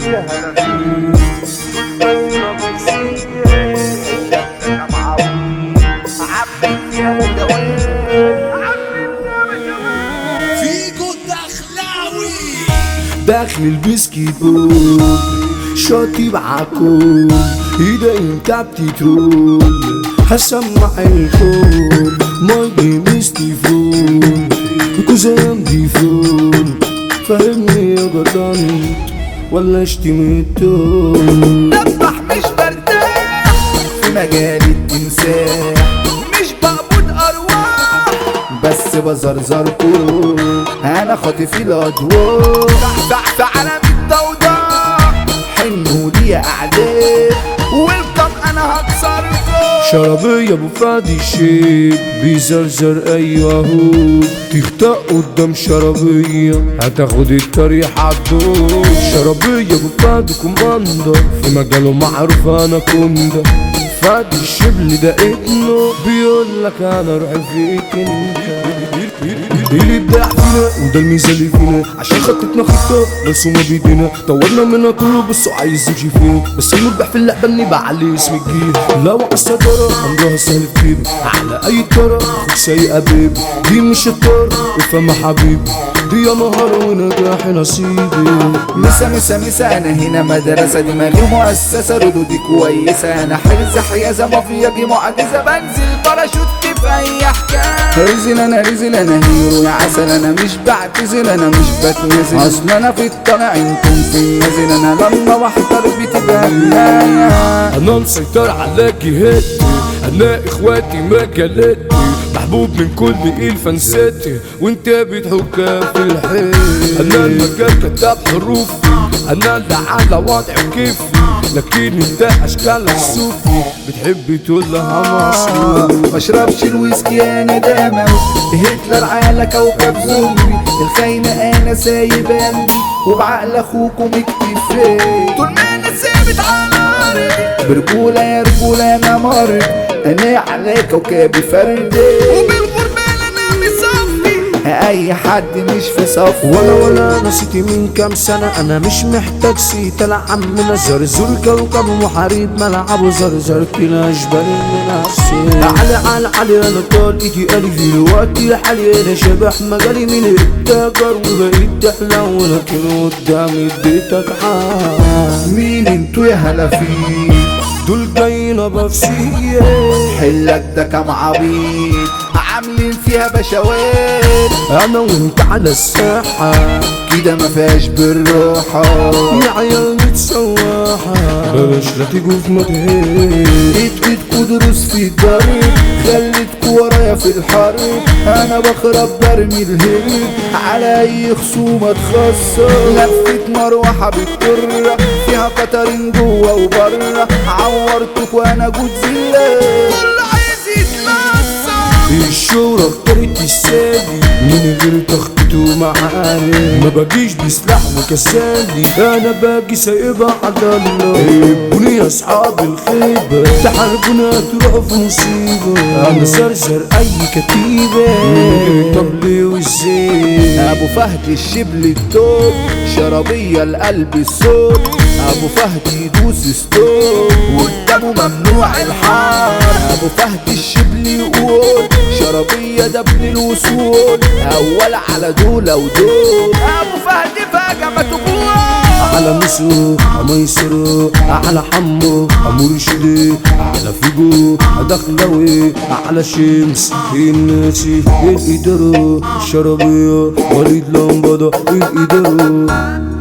يا هلا فيك دايرة بسيئة أنا معاوي عبد يا مدوين فيكو الدخلاوي داخل البسكيت بول شاطي بعكول ايدي انت بتترول هسمع الكل ماي مستي فول كوزان دي فول فهمني يا جدعان ولا اشتمي التون دبح مش برتاح في مجال التمساح مش بقبض ارواح بس بزرزركو انا خاطف الادوار تحت في عالم الضوضاء حنوا لي اعداء ويلكم انا هكسركم شرابية ابو فادي شيب بيزرزر ايوه هو تخطأ قدام شرابية هتاخد الطريق عالدور شرابية ابو فادي كوماندا في مجاله معروف انا كوندا فادي الشبل ده ابنه بيقول لك انا روحي فيك انت اللي ابداع فينا وده الميزه اللي فينا عشان خطتنا خطه مرسومه بايدينا طورنا منها كله بس عايز يمشي فينا بس المربح في اللعبه اني بعلي اسم الجيل لو على الصداره امرها سهل في جيبي على اي طرة اخوك سايقه بيبي دي مش الطار افهم يا حبيبي دي يا نهار ونجاح نصيبي مسا مسا مسا انا هنا مدرسة دماغي مؤسسة ردودي كويسة انا حرز حيازة مافيا دي معجزة بنزل باراشوت في اي حكاية رزل انا رزل انا هيرو يا عسل انا مش بعتزل انا مش بتنزل اصل انا في الطلع انتم في النازل انا لما بحضر بتبقى بداية انا مسيطر على جهتي انا اخواتي مجالاتي محبوب من كل الفانساتي وانت بتحكى في الحيط انا المجال كتاب حروفي انا اللي على وضعي وكيفي لكن انت اشكالك صوفي بتحب تقول لها مصروف ما اشربش الويسكي انا دموي هتلر على كوكب زومبي الخاينة انا سايب قلبي وبعقل اخوكم اكتفي طول ما انا ثابت على ارضي برجولة يا رجولة انا مرض انا على كوكبي فردي وبالغربال انا مصفي اي حد مش في صف ولا ولا نسيتي من كام سنة أنا مش محتاج سيت العمنا زرزور كوكب محارب ملعب زرزر كلا أشبال من السين علي على علي أنا طال إيدي قالي في الوقت الحالي أنا شبح مجالي من التاجر وبقيت تحلى ولكن قدامي اديتك حال مين انتوا يا هلا فيه دول جايين بفسيه حلك ده كام عبيط عاملين فيها بشوات أنا وأنت على الساحة كده ما فيهاش بالراحة يا عيال متسواحة بلاش لا تيجوا في مدهين ايد ايدكوا دروس في الضرب خليتكوا ورايا في الحرب انا بخرب برمي الهرب على اي خصومة تخسر لفت مروحة بالطرة فيها قطرين جوه وبره عورتك وانا جود زلة كل عايز يتمسك الشورى اختارت السالي من غير تخطيط ومعاني ما باجيش بسلاح وكسالي انا باجي سايبها على الله يبوني يا اصحاب الخيبة تحاربونا تروحوا في مصيبة انا زرزر اي كتيبة من غير طبل والزيت ابو فهد الشبل التوب شرابية القلب الصوت ابو فهد يدوس ستوب قدامه ممنوع الحار ابو فهد الشبل يقول شرابية ده ابن الوصول اول على دول ودول ابو فهد فجأة ما تقول على مسو ميسرو على حمو مرشدي على فيجو دخلوي على شمس الناسي الإدارة الشرابية وليد لمبادة الإدارة